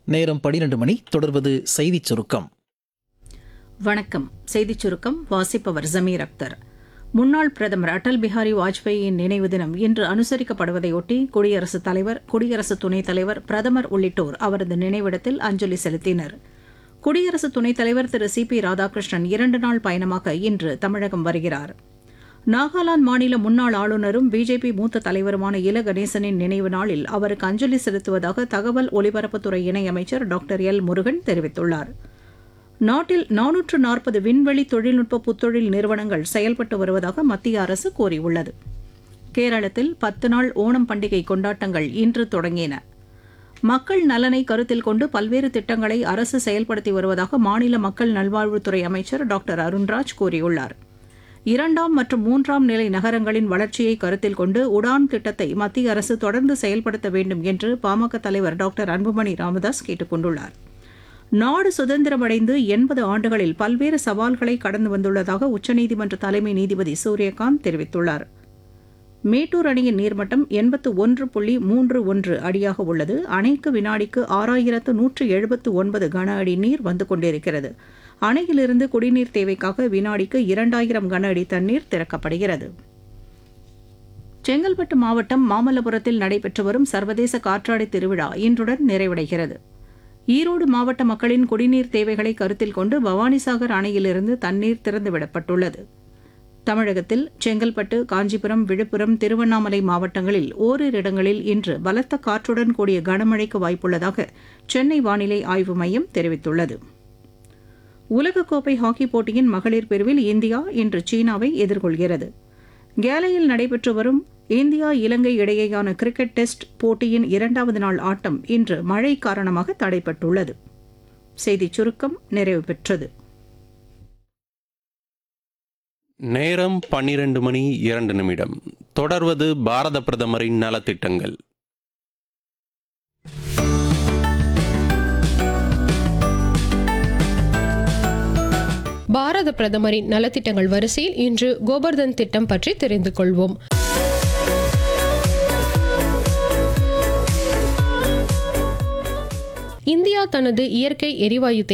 நேரம் பனிரெண்டு மணி தொடர்வது செய்திச் சுருக்கம் வணக்கம் செய்திச் சுருக்கம் வாசிப்பவர் ஜமீர் அக்தர் முன்னாள் பிரதமர் அடல் பிஹாரி வாஜ்பேயியின் நினைவு தினம் இன்று அனுசரிக்கப்படுவதையொட்டி குடியரசுத் தலைவர் குடியரசு துணைத் தலைவர் பிரதமர் உள்ளிட்டோர் அவரது நினைவிடத்தில் அஞ்சலி செலுத்தினர் குடியரசு துணைத் தலைவர் திரு சி பி ராதாகிருஷ்ணன் இரண்டு நாள் பயணமாக இன்று தமிழகம் வருகிறார் நாகாலாந்து மாநில முன்னாள் ஆளுநரும் பிஜேபி மூத்த தலைவருமான இல கணேசனின் நினைவு நாளில் அவருக்கு அஞ்சலி செலுத்துவதாக தகவல் ஒலிபரப்புத்துறை இணையமைச்சர் டாக்டர் எல் முருகன் தெரிவித்துள்ளார் நாட்டில் நானூற்று நாற்பது விண்வெளி தொழில்நுட்ப புத்தொழில் நிறுவனங்கள் செயல்பட்டு வருவதாக மத்திய அரசு கூறியுள்ளது கேரளத்தில் பத்து நாள் ஓணம் பண்டிகை கொண்டாட்டங்கள் இன்று தொடங்கின மக்கள் நலனை கருத்தில் கொண்டு பல்வேறு திட்டங்களை அரசு செயல்படுத்தி வருவதாக மாநில மக்கள் நல்வாழ்வுத்துறை அமைச்சர் டாக்டர் அருண்ராஜ் கூறியுள்ளார் இரண்டாம் மற்றும் மூன்றாம் நிலை நகரங்களின் வளர்ச்சியை கருத்தில் கொண்டு உடான் திட்டத்தை மத்திய அரசு தொடர்ந்து செயல்படுத்த வேண்டும் என்று பாமக தலைவர் டாக்டர் அன்புமணி ராமதாஸ் கேட்டுக் கொண்டுள்ளார் நாடு சுதந்திரமடைந்து எண்பது ஆண்டுகளில் பல்வேறு சவால்களை கடந்து வந்துள்ளதாக உச்சநீதிமன்ற தலைமை நீதிபதி சூரியகாந்த் தெரிவித்துள்ளார் மேட்டூர் அணையின் நீர்மட்டம் எண்பத்து ஒன்று புள்ளி மூன்று ஒன்று அடியாக உள்ளது அணைக்கு வினாடிக்கு ஆறாயிரத்து நூற்று எழுபத்து ஒன்பது கன அடி நீர் வந்து கொண்டிருக்கிறது அணையிலிருந்து குடிநீர் தேவைக்காக வினாடிக்கு இரண்டாயிரம் கன அடி தண்ணீர் திறக்கப்படுகிறது செங்கல்பட்டு மாவட்டம் மாமல்லபுரத்தில் நடைபெற்று வரும் சர்வதேச காற்றாடி திருவிழா இன்றுடன் நிறைவடைகிறது ஈரோடு மாவட்ட மக்களின் குடிநீர் தேவைகளை கருத்தில் கொண்டு பவானிசாகர் அணையிலிருந்து தண்ணீர் திறந்துவிடப்பட்டுள்ளது தமிழகத்தில் செங்கல்பட்டு காஞ்சிபுரம் விழுப்புரம் திருவண்ணாமலை மாவட்டங்களில் ஓரிரு இடங்களில் இன்று பலத்த காற்றுடன் கூடிய கனமழைக்கு வாய்ப்புள்ளதாக சென்னை வானிலை ஆய்வு மையம் தெரிவித்துள்ளது உலகக்கோப்பை ஹாக்கி போட்டியின் மகளிர் பிரிவில் இந்தியா இன்று சீனாவை எதிர்கொள்கிறது கேலையில் நடைபெற்று வரும் இந்தியா இலங்கை இடையேயான கிரிக்கெட் டெஸ்ட் போட்டியின் இரண்டாவது நாள் ஆட்டம் இன்று மழை காரணமாக தடைப்பட்டுள்ளது செய்திச் சுருக்கம் நிறைவு பெற்றது நேரம் பன்னிரண்டு மணி இரண்டு நிமிடம் தொடர்வது பாரத பிரதமரின் நலத்திட்டங்கள் பாரத பிரதமரின் நலத்திட்டங்கள் வரிசையில் இன்று கோபர்தன் திட்டம் பற்றி தெரிந்து கொள்வோம் இந்தியா தனது இயற்கை எரிவாயு